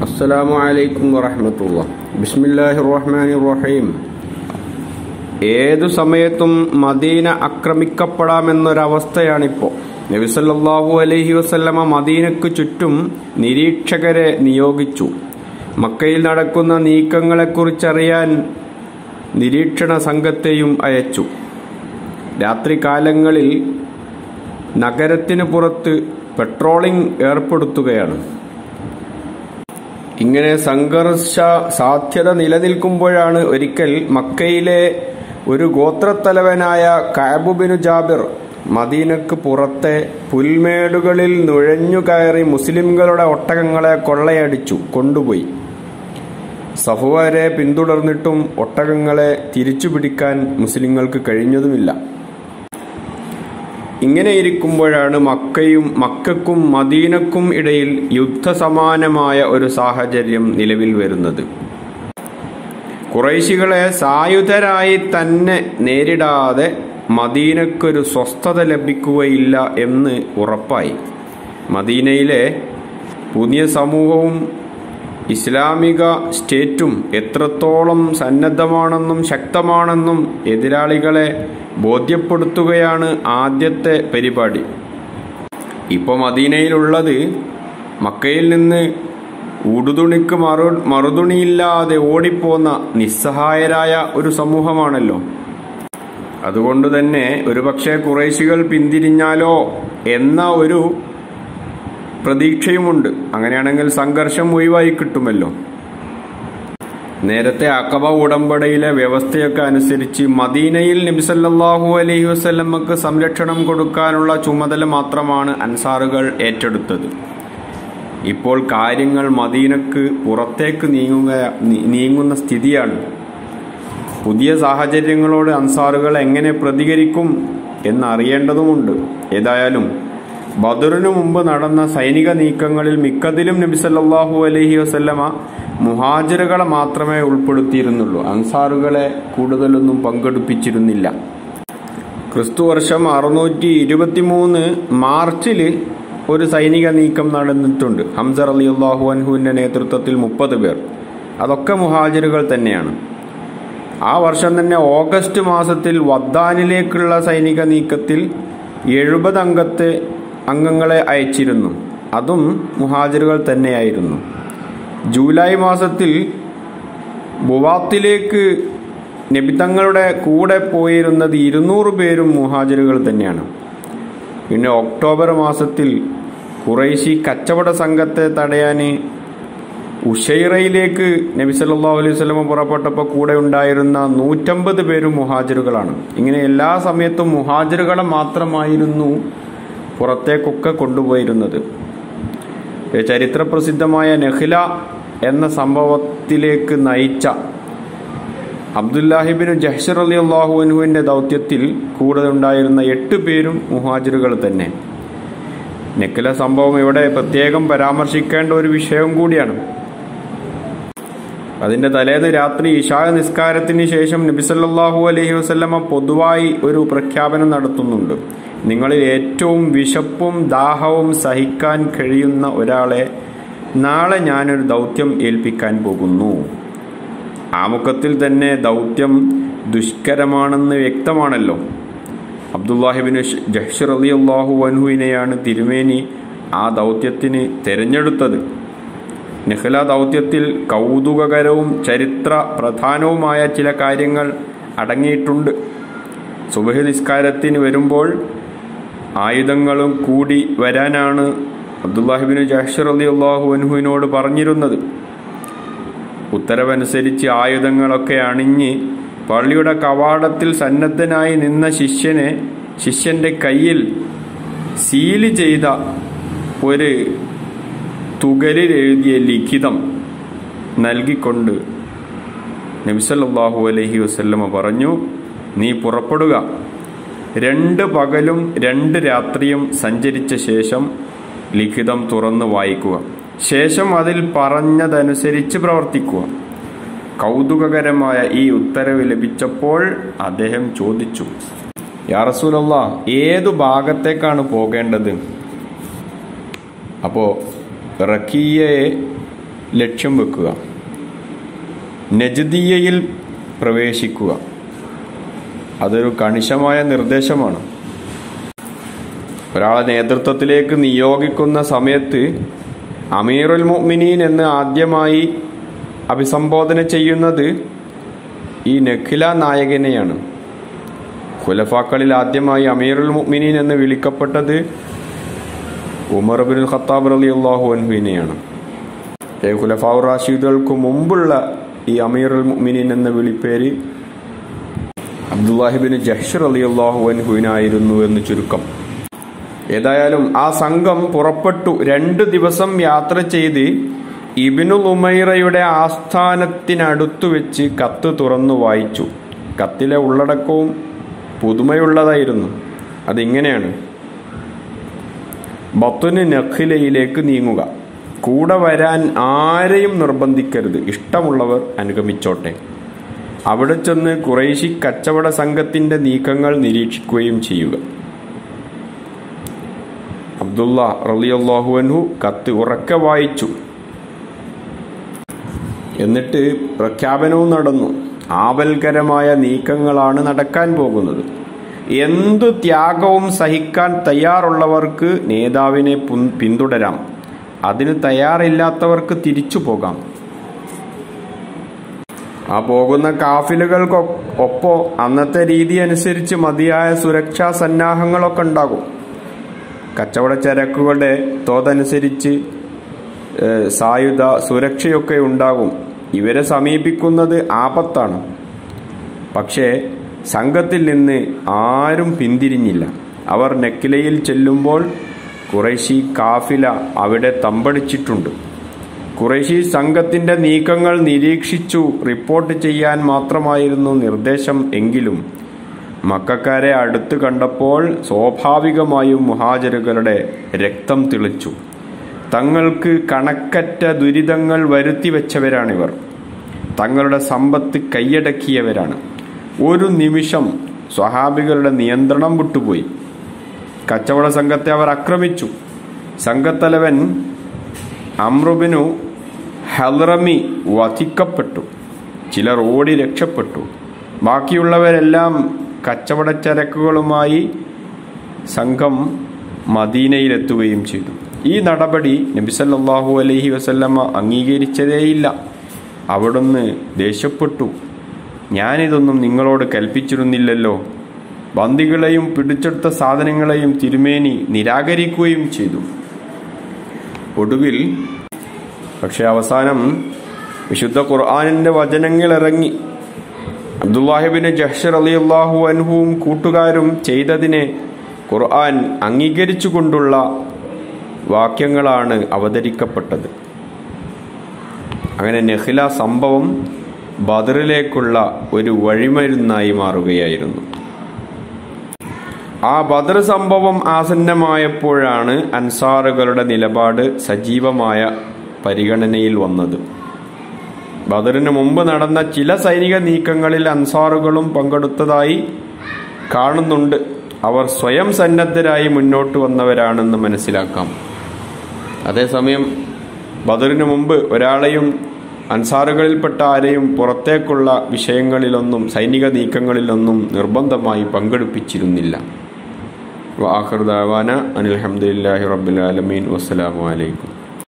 അസ്സലാമു അലൈക്കും വറഹമത്തുള്ള ബിസ്മില്ലാഹി റഹ്മാൻ റഹീം ഏതു സമയത്തും മദീന ആക്രമിക്കപ്പെടാമെന്നൊരവസ്ഥയാണിപ്പോൾ നബിസല്ലാഹു അലൈഹി വസല്ലമ മദീനക്ക് ചുറ്റും നിരീക്ഷകരെ നിയോഗിച്ചു മക്കയിൽ നടക്കുന്ന നീക്കങ്ങളെക്കുറിച്ചറിയാൻ നിരീക്ഷണ സംഘത്തെയും അയച്ചു രാത്രികാലങ്ങളിൽ നഗരത്തിന് പുറത്ത് പെട്രോളിംഗ് ഏർപ്പെടുത്തുകയാണ് ഇങ്ങനെ സംഘർഷ സാധ്യത നിലനിൽക്കുമ്പോഴാണ് ഒരിക്കൽ മക്കയിലെ ഒരു ഗോത്രത്തലവനായ കാബുബിനു ജാബിർ മദീനക്ക് പുറത്തെ പുൽമേടുകളിൽ നുഴഞ്ഞു കയറി മുസ്ലിംകളുടെ ഒട്ടകങ്ങളെ കൊള്ളയടിച്ചു കൊണ്ടുപോയി സഫുവരെ പിന്തുടർന്നിട്ടും ഒട്ടകങ്ങളെ തിരിച്ചുപിടിക്കാൻ മുസ്ലിങ്ങൾക്ക് കഴിഞ്ഞതുമില്ല ഇങ്ങനെയിരിക്കുമ്പോഴാണ് മക്കയും മക്കക്കും മദീനക്കും ഇടയിൽ യുദ്ധസമാനമായ ഒരു സാഹചര്യം നിലവിൽ വരുന്നത് കുറൈശികളെ സായുധരായി തന്നെ നേരിടാതെ മദീനക്കൊരു സ്വസ്ഥത ലഭിക്കുകയില്ല എന്ന് ഉറപ്പായി മദീനയിലെ പുതിയ സമൂഹവും ഇസ്ലാമിക സ്റ്റേറ്റും എത്രത്തോളം സന്നദ്ധമാണെന്നും ശക്തമാണെന്നും എതിരാളികളെ ബോധ്യപ്പെടുത്തുകയാണ് ആദ്യത്തെ പരിപാടി ഇപ്പോൾ മദീനയിലുള്ളത് മക്കയിൽ നിന്ന് ഉടുതുണിക്ക് മറു മറുതുണിയില്ലാതെ ഓടിപ്പോന്ന നിസ്സഹായരായ ഒരു സമൂഹമാണല്ലോ അതുകൊണ്ട് തന്നെ ഒരുപക്ഷെ കുറേശികൾ പിന്തിരിഞ്ഞാലോ എന്ന ഒരു പ്രതീക്ഷയുമുണ്ട് അങ്ങനെയാണെങ്കിൽ സംഘർഷം ഒഴിവായി കിട്ടുമല്ലോ നേരത്തെ അക്കബ ഉടമ്പടിയിലെ വ്യവസ്ഥയൊക്കെ അനുസരിച്ച് മദീനയിൽ നബിസല്ലാഹു അലൈഹി വസ്ല്ലമ്മക്ക് സംരക്ഷണം കൊടുക്കാനുള്ള ചുമതല മാത്രമാണ് അൻസാറുകൾ ഏറ്റെടുത്തത് ഇപ്പോൾ കാര്യങ്ങൾ മദീനക്ക് പുറത്തേക്ക് നീങ്ങുക നീങ്ങുന്ന സ്ഥിതിയാണ് പുതിയ സാഹചര്യങ്ങളോട് അൻസാറുകൾ എങ്ങനെ പ്രതികരിക്കും എന്നറിയേണ്ടതുമുണ്ട് ഏതായാലും ബദറിനു മുമ്പ് നടന്ന സൈനിക നീക്കങ്ങളിൽ മിക്കതിലും നബി സല്ലാഹു അലഹി വസല്ലമ മുഹാജിറുകളെ മാത്രമേ ഉൾപ്പെടുത്തിയിരുന്നുള്ളൂ അൻസാറുകളെ കൂടുതലൊന്നും പങ്കെടുപ്പിച്ചിരുന്നില്ല ക്രിസ്തു വർഷം അറുന്നൂറ്റി ഇരുപത്തിമൂന്ന് മാർച്ചിൽ ഒരു സൈനിക നീക്കം നടന്നിട്ടുണ്ട് ഹംസർ അലി അള്ളാഹു അൻഹുവിന്റെ നേതൃത്വത്തിൽ മുപ്പത് പേർ അതൊക്കെ മുഹാജിറുകൾ തന്നെയാണ് ആ വർഷം തന്നെ ഓഗസ്റ്റ് മാസത്തിൽ വദ്ദാനിലേക്കുള്ള സൈനിക നീക്കത്തിൽ എഴുപത് അംഗത്തെ അംഗങ്ങളെ അയച്ചിരുന്നു അതും മുഹാജിറുകൾ തന്നെയായിരുന്നു ജൂലൈ മാസത്തിൽ ബുവാത്തിലേക്ക് നബിതങ്ങളുടെ കൂടെ പോയിരുന്നത് ഇരുന്നൂറ് പേരും മുഹാജിറുകൾ തന്നെയാണ് പിന്നെ ഒക്ടോബർ മാസത്തിൽ കുറേശി കച്ചവട സംഘത്തെ തടയാൻ ഉഷൈറയിലേക്ക് നബി സല്ലാ അലൈഹി സ്വലമ പുറപ്പെട്ടപ്പോൾ കൂടെ ഉണ്ടായിരുന്ന നൂറ്റമ്പത് പേരും മുഹാജിറുകളാണ് ഇങ്ങനെ എല്ലാ സമയത്തും മുഹാജിറുകളെ മാത്രമായിരുന്നു പുറത്തേക്കൊക്കെ കൊണ്ടുപോയിരുന്നത് ചരിത്രപ്രസിദ്ധമായ നെഹ്ല എന്ന സംഭവത്തിലേക്ക് നയിച്ച അബ്ദുല്ലാഹിബിന് ജഹ്ഷർ അലി അള്ളാഹുവിന്റെ ദൗത്യത്തിൽ കൂടെ ഉണ്ടായിരുന്ന എട്ട് പേരും മുഹാജിറുകൾ തന്നെ നെക്കില സംഭവം ഇവിടെ പ്രത്യേകം പരാമർശിക്കേണ്ട ഒരു വിഷയം കൂടിയാണ് അതിന്റെ തലേന്ന് രാത്രി ഇഷാ നിസ്കാരത്തിന് ശേഷം നബിസല്ലാഹു അലഹി വസ്ല്ലമ പൊതുവായി ഒരു പ്രഖ്യാപനം നടത്തുന്നുണ്ട് നിങ്ങളിൽ ഏറ്റവും വിശപ്പും ദാഹവും സഹിക്കാൻ കഴിയുന്ന ഒരാളെ നാളെ ഞാനൊരു ദൗത്യം ഏൽപ്പിക്കാൻ പോകുന്നു ആമുഖത്തിൽ തന്നെ ദൗത്യം ദുഷ്കരമാണെന്ന് വ്യക്തമാണല്ലോ അബ്ദുല്ലാഹിബിന് ജഹ്ഷർ അലി അള്ളാഹു വൻഹുവിനെയാണ് തിരുമേനി ആ ദൗത്യത്തിന് തിരഞ്ഞെടുത്തത് നെഹ്ല ദൗത്യത്തിൽ കൗതുകകരവും ചരിത്ര പ്രധാനവുമായ ചില കാര്യങ്ങൾ അടങ്ങിയിട്ടുണ്ട് സുബഹി നിസ്കാരത്തിന് വരുമ്പോൾ ആയുധങ്ങളും കൂടി വരാനാണ് അബ്ദുല്ലാഹിബിന് ജഹ്ഷർ അലി അള്ളാഹു അൻഹുവിനോട് പറഞ്ഞിരുന്നത് ഉത്തരവനുസരിച്ച് ആയുധങ്ങളൊക്കെ അണിഞ്ഞ് പള്ളിയുടെ കവാടത്തിൽ സന്നദ്ധനായി നിന്ന ശിഷ്യനെ ശിഷ്യന്റെ കയ്യിൽ സീല് ചെയ്ത ഒരു തുകലിൽ എഴുതിയ ലിഖിതം നൽകിക്കൊണ്ട് നബിസല്ലാഹു അലഹി വസ്ല്ലമ പറഞ്ഞു നീ പുറപ്പെടുക രണ്ട് പകലും രണ്ട് രാത്രിയും സഞ്ചരിച്ച ശേഷം ലിഖിതം തുറന്ന് വായിക്കുക ശേഷം അതിൽ പറഞ്ഞതനുസരിച്ച് പ്രവർത്തിക്കുക കൗതുകകരമായ ഈ ഉത്തരവ് ലഭിച്ചപ്പോൾ അദ്ദേഹം ചോദിച്ചു യാ റസൂലല്ല ഏതു ഭാഗത്തേക്കാണ് പോകേണ്ടത് അപ്പോ റക്കിയയെ ലക്ഷ്യം വെക്കുക നജദീയയിൽ പ്രവേശിക്കുക അതൊരു കണിശമായ നിർദ്ദേശമാണ് ഒരാളെ നേതൃത്വത്തിലേക്ക് നിയോഗിക്കുന്ന സമയത്ത് അമീറുൽ മുഅ്മിനീൻ എന്ന് ആദ്യമായി അഭിസംബോധന ചെയ്യുന്നത് ഈ നഖില നായകനെയാണ് ഖുലഫാക്കളിൽ ആദ്യമായി അമീറുൽ മുഅ്മിനീൻ എന്ന് വിളിക്കപ്പെട്ടത് ഉമർ ബിൻ ഖത്താബ് റലി അള്ളാഹു അൻഹുവിനെയാണ് ഖുലഫാവ് റാഷീദുകൾക്ക് മുമ്പുള്ള ഈ അമീറുൽ മുഅ്മിനീൻ എന്ന വിളിപ്പേര് അബ്ദുല്ലാഹിബിൻ ജഹ്ഷർ അലി അള്ളാഹു അൻഹുവിനായിരുന്നു എന്ന് ചുരുക്കം ഏതായാലും ആ സംഘം പുറപ്പെട്ടു രണ്ട് ദിവസം യാത്ര ചെയ്ത് ഇബിനുൽ ഉമൈറയുടെ ആസ്ഥാനത്തിനടുത്തു വെച്ച് കത്ത് തുറന്നു വായിച്ചു കത്തിലെ ഉള്ളടക്കവും പുതുമയുള്ളതായിരുന്നു അതിങ്ങനെയാണ് ബത്തുന് നഖിലയിലേക്ക് നീങ്ങുക കൂടെ വരാൻ ആരെയും നിർബന്ധിക്കരുത് ഇഷ്ടമുള്ളവർ അനുഗമിച്ചോട്ടെ അവിടെ ചെന്ന് കുറേശി കച്ചവട സംഘത്തിന്റെ നീക്കങ്ങൾ നിരീക്ഷിക്കുകയും ചെയ്യുക അബ്ദുള്ള റലിയല്ലാഹുവൻഹു കത്ത് ഉറക്കെ വായിച്ചു എന്നിട്ട് പ്രഖ്യാപനവും നടന്നു ആപൽകരമായ നീക്കങ്ങളാണ് നടക്കാൻ പോകുന്നത് എന്തു ത്യാഗവും സഹിക്കാൻ തയ്യാറുള്ളവർക്ക് നേതാവിനെ പുൻ- പിന്തുടരാം അതിന് തയ്യാറില്ലാത്തവർക്ക് തിരിച്ചു പോകാം ആ പോകുന്ന കാഫിലുകൾക്ക് ഒപ്പോ അന്നത്തെ രീതി അനുസരിച്ച് മതിയായ സുരക്ഷാ സന്നാഹങ്ങളൊക്കെ ഉണ്ടാകും കച്ചവട ചരക്കുകളുടെ തോതനുസരിച്ച് ഏഹ്, സായുധ സുരക്ഷയൊക്കെ ഉണ്ടാകും ഇവരെ സമീപിക്കുന്നത് ആപത്താണ് പക്ഷേ സംഘത്തിൽ നിന്ന് ആരും പിന്തിരിഞ്ഞില്ല അവർ നെക്കിലയിൽ ചെല്ലുമ്പോൾ കുറേശി കാഫില അവിടെ തമ്പടിച്ചിട്ടുണ്ട് കുറേശി സംഘത്തിന്റെ നീക്കങ്ങൾ നിരീക്ഷിച്ചു റിപ്പോർട്ട് ചെയ്യാൻ മാത്രമായിരുന്നു നിർദ്ദേശം എങ്കിലും മക്കാരെ അടുത്ത് കണ്ടപ്പോൾ സ്വാഭാവികമായും മുഹാജരുകളുടെ രക്തം തിളിച്ചു തങ്ങൾക്ക് കണക്കറ്റ ദുരിതങ്ങൾ വരുത്തി വെച്ചവരാണിവർ തങ്ങളുടെ സമ്പത്ത് കൈയടക്കിയവരാണ് ഒരു നിമിഷം സ്വഹാബികളുടെ നിയന്ത്രണം വിട്ടുപോയി കച്ചവട സംഘത്തെ അവർ ആക്രമിച്ചു സംഘത്തലവൻ അമ്രുബിനു ഹൽറമി വധിക്കപ്പെട്ടു ചിലർ ഓടി രക്ഷപ്പെട്ടു ബാക്കിയുള്ളവരെല്ലാം കച്ചവട ചരക്കുകളുമായി സംഘം മദീനയിലെത്തുകയും ചെയ്തു ഈ നടപടി നബിസല്ലാഹു അലൈഹി വസല്ലമ്മ അംഗീകരിച്ചതേയില്ല അവിടുന്ന് ദേഷ്യപ്പെട്ടു ഞാനിതൊന്നും നിങ്ങളോട് കൽപ്പിച്ചിരുന്നില്ലല്ലോ ബന്ദികളെയും പിടിച്ചെടുത്ത സാധനങ്ങളെയും തിരുമേനി നിരാകരിക്കുകയും ചെയ്തു ഒടുവിൽ പക്ഷെ അവസാനം വിശുദ്ധ ഖുർആാനിന്റെ വചനങ്ങൾ ഇറങ്ങി അബ്ദുല്ലാഹിബിന് ജഹ്ഷർ അലി അള്ളാഹു അൻഹുവും കൂട്ടുകാരും ചെയ്തതിനെ ഖുർആൻ അംഗീകരിച്ചുകൊണ്ടുള്ള വാക്യങ്ങളാണ് അവതരിക്കപ്പെട്ടത് അങ്ങനെ നെഹ്ല സംഭവം ബദറിലേക്കുള്ള ഒരു വഴിമരുന്നായി മാറുകയായിരുന്നു ആ ബദർ സംഭവം ആസന്നമായപ്പോഴാണ് അൻസാറുകളുടെ നിലപാട് സജീവമായ പരിഗണനയിൽ വന്നത് ബദറിന് മുമ്പ് നടന്ന ചില സൈനിക നീക്കങ്ങളിൽ അൻസാറുകളും പങ്കെടുത്തതായി കാണുന്നുണ്ട് അവർ സ്വയം സന്നദ്ധരായി മുന്നോട്ട് വന്നവരാണെന്ന് മനസ്സിലാക്കാം അതേസമയം ബദറിന് മുമ്പ് ഒരാളെയും അൻസാറുകളിൽപ്പെട്ട ആരെയും പുറത്തേക്കുള്ള വിഷയങ്ങളിലൊന്നും സൈനിക നീക്കങ്ങളിലൊന്നും നിർബന്ധമായി പങ്കെടുപ്പിച്ചിരുന്നില്ല വാഹൃദാവാന അനിൽഹമ്മദില്ലാഹി റബ്ബുൽ ആലമീൻ വസ്സലാമു അലൈക്കും